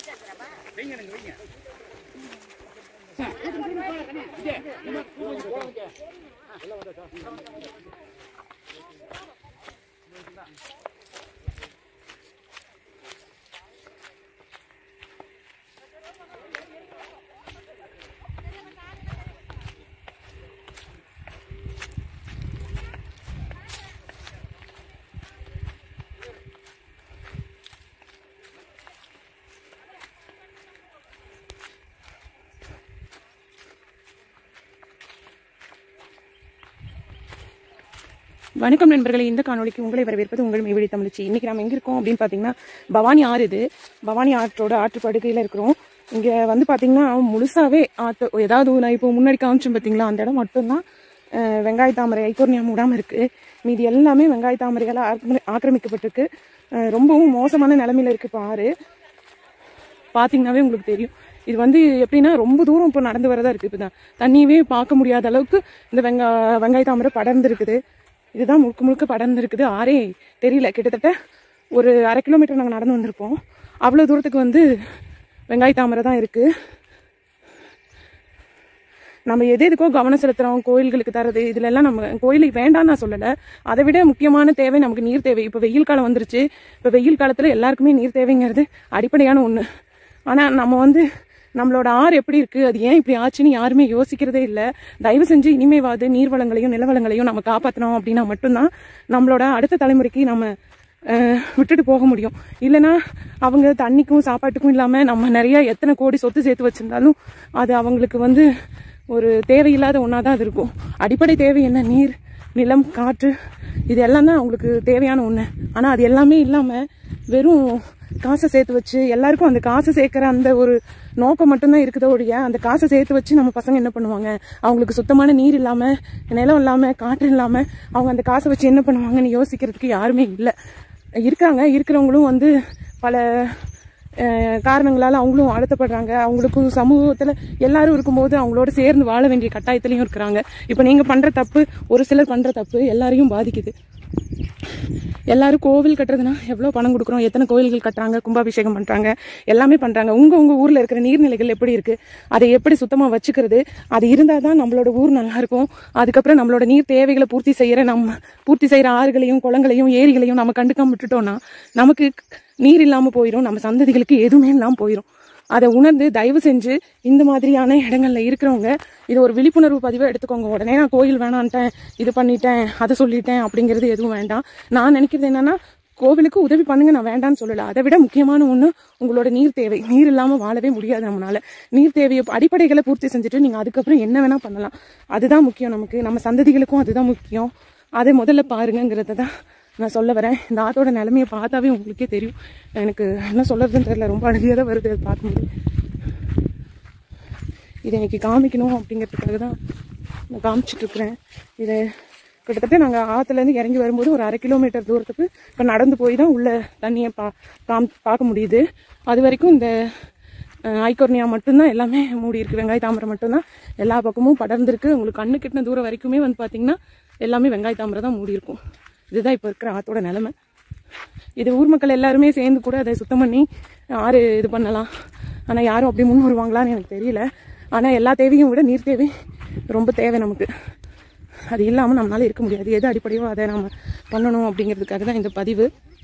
வணக்கம் நண்பர்களே இந்த காணொளிக்கு உங்களை வரவேற்பது உங்கள் மெய்வழி தமிழ்ச்சி இன்னைக்கு நம்ம எங்க இருக்கோம் அப்படின்னு பாத்தீங்கன்னா பவானி ஆறு இது பவானி ஆற்றோட ஆற்று படுகையில இருக்கிறோம் இங்க வந்து பாத்தீங்கன்னா முழுசாவே ஆத்து ஏதாவது நான் இப்போ முன்னாடி காமிச்சோம் பாத்தீங்களா அந்த இடம் மட்டும்தான் அஹ், வெங்காய தாமரை ஐக்கோர்னியா மூடாம இருக்கு மீதி எல்லாமே வெங்காய தாமரையால ஆக்கிரமி- ஆக்கிரமிக்கப்பட்டிருக்கு அஹ், ரொம்பவும் மோசமான நிலைமையில இருக்கு இப்போ ஆறு பார்த்தீங்கன்னாவே உங்களுக்கு தெரியும் இது வந்து எப்படின்னா ரொம்ப தூரம் இப்போ நடந்து வரதா இருக்கு இப்போ தண்ணியவே பார்க்க முடியாத அளவுக்கு இந்த வெங்கா வெங்காய தாமரை படர்ந்து இருக்குது இதுதான் முழுக்க முழுக்க படர்ந்து இருக்குது ஆறே தெரியல கிட்டத்தட்ட ஒரு அரை கிலோமீட்டர் நாங்கள் நடந்து வந்திருப்போம் அவ்வளோ தூரத்துக்கு வந்து வெங்காய தாமரை தான் இருக்கு நம்ம எது எதுக்கோ கவனம் செலுத்துறோம் கோயில்களுக்கு தரது இதுல எல்லாம் நம்ம கோயிலுக்கு வேண்டாம்னு நான் சொல்லல அதை விட முக்கியமான தேவை நமக்கு நீர் தேவை இப்போ வெயில் காலம் வந்துருச்சு இப்போ வெயில் காலத்துல எல்லாருக்குமே நீர் தேவைங்கிறது அடிப்படையான ஒண்ணு ஆனா நம்ம வந்து நம்மளோட ஆறு எப்படி இருக்கு அது ஏன் இப்படி ஆச்சுன்னு யாருமே யோசிக்கிறதே இல்லை தயவு செஞ்சு இனிமேவாது நீர் வளங்களையும் நிலவளங்களையும் நம்ம காப்பாற்றணும் அப்படின்னா மட்டும்தான் நம்மளோட அடுத்த தலைமுறைக்கு நம்ம அஹ், விட்டுட்டு போக முடியும் இல்லைன்னா அவங்க தண்ணிக்கும் சாப்பாட்டுக்கும் இல்லாம நம்ம நிறைய எத்தனை கோடி சொத்து சேர்த்து வச்சிருந்தாலும் அது அவங்களுக்கு வந்து ஒரு தேவையில்லாத ஒன்றா தான் அது இருக்கும் அடிப்படை தேவை என்ன நீர் நிலம் காற்று இது எல்லாம் தான் அவங்களுக்கு தேவையான ஒன்று ஆனால் அது எல்லாமே இல்லாமல் வெறும் காசை சேர்த்து வச்சு எல்லாருக்கும் அந்த காசை சேர்க்குற அந்த ஒரு நோக்கம் மட்டும்தான் இருக்குதோ ஒழிய அந்த காசை சேர்த்து வச்சு நம்ம பசங்க என்ன பண்ணுவாங்க அவங்களுக்கு சுத்தமான நீர் இல்லாமல் நிலம் இல்லாமல் காற்று இல்லாமல் அவங்க அந்த காசை வச்சு என்ன பண்ணுவாங்கன்னு யோசிக்கிறதுக்கு யாருமே இல்லை இருக்காங்க இருக்கிறவங்களும் வந்து பல அஹ் காரணங்களால அவங்களும் அழுத்தப்படுறாங்க அவங்களுக்கும் சமூகத்துல எல்லாரும் இருக்கும்போது அவங்களோட சேர்ந்து வாழ வேண்டிய கட்டாயத்திலையும் இருக்கிறாங்க இப்போ நீங்க பண்ற தப்பு ஒரு சிலர் பண்ற தப்பு எல்லாரையும் பாதிக்குது எல்லாரும் கோவில் கட்டுறதுனா எவ்வளோ பணம் கொடுக்குறோம் எத்தனை கோவில்கள் கட்டுறாங்க கும்பாபிஷேகம் பண்ணுறாங்க எல்லாமே பண்ணுறாங்க உங்கள் உங்கள் ஊரில் இருக்கிற நீர்நிலைகள் எப்படி இருக்குது அதை எப்படி சுத்தமாக வச்சுக்கிறது அது இருந்தால் தான் நம்மளோட ஊர் நல்லா இருக்கும் அதுக்கப்புறம் நம்மளோட நீர் தேவைகளை பூர்த்தி செய்கிற நம்ம பூர்த்தி செய்கிற ஆறுகளையும் குளங்களையும் ஏரிகளையும் நம்ம கண்டுக்காம விட்டுட்டோம்னா நமக்கு நீர் இல்லாமல் போயிடும் நம்ம சந்ததிகளுக்கு எதுவுமே இல்லாமல் போயிடும் அதை உணர்ந்து தயவு செஞ்சு இந்த மாதிரியான இடங்கள்ல இருக்கிறவங்க இது ஒரு விழிப்புணர்வு பதிவை எடுத்துக்கோங்க உடனே நான் கோயில் வேணான்ட்டேன் இது பண்ணிட்டேன் அதை சொல்லிட்டேன் அப்படிங்கிறது எதுவும் வேண்டாம் நான் நினைக்கிறது என்னன்னா கோவிலுக்கு உதவி பண்ணுங்க நான் வேண்டாம்னு சொல்லல அதை விட முக்கியமான ஒண்ணு உங்களோட நீர் தேவை நீர் இல்லாம வாழவே முடியாது நம்மளால நீர் தேவையை அடிப்படைகளை பூர்த்தி செஞ்சுட்டு நீங்க அதுக்கப்புறம் என்ன வேணா பண்ணலாம் அதுதான் முக்கியம் நமக்கு நம்ம சந்ததிகளுக்கும் அதுதான் முக்கியம் அதை முதல்ல பாருங்கிறத தான் நான் சொல்ல வரேன் இந்த ஆத்தோட நிலைமையை பார்த்தாவே உங்களுக்கே தெரியும் எனக்கு என்ன சொல்றதுன்னு தெரியல ரொம்ப அழுதியாக தான் வருது அதை பார்க்கும்போது இதை இன்னைக்கு காமிக்கணும் அப்படிங்கிறதுக்காக தான் நான் காமிச்சிட்டு இருக்கிறேன் இதை கிட்டத்தட்ட நாங்கள் ஆற்றுலேருந்து இறங்கி வரும்போது ஒரு அரை கிலோமீட்டர் தூரத்துக்கு இப்போ நடந்து போய் தான் உள்ள தண்ணியை பா காம் பார்க்க முடியுது அது வரைக்கும் இந்த அஹ், ஐகோர்னியா மட்டும்தான் எல்லாமே மூடி இருக்கு வெங்காய தாமரை மட்டும்தான் எல்லா பக்கமும் படர்ந்துருக்கு உங்களுக்கு கண்ணு கிட்டின தூரம் வரைக்குமே வந்து பார்த்தீங்கன்னா எல்லாமே வெங்காய தாமரை தான் மூடி இருக்கும் இதுதான் இப்போ இருக்கிற ஆத்தோட நிலைமை இது ஊர் மக்கள் எல்லாருமே சேர்ந்து கூட அதை சுத்தம் பண்ணி ஆறு இது பண்ணலாம் ஆனால் யாரும் அப்படி முன் வருவாங்களான்னு எனக்கு தெரியல ஆனால் எல்லா தேவையும் விட நீர் தேவை ரொம்ப தேவை நமக்கு அது இல்லாமல் நம்மளால இருக்க முடியாது எது அடிப்படையோ அதை நம்ம பண்ணணும் அப்படிங்கிறதுக்காக தான் இந்த பதிவு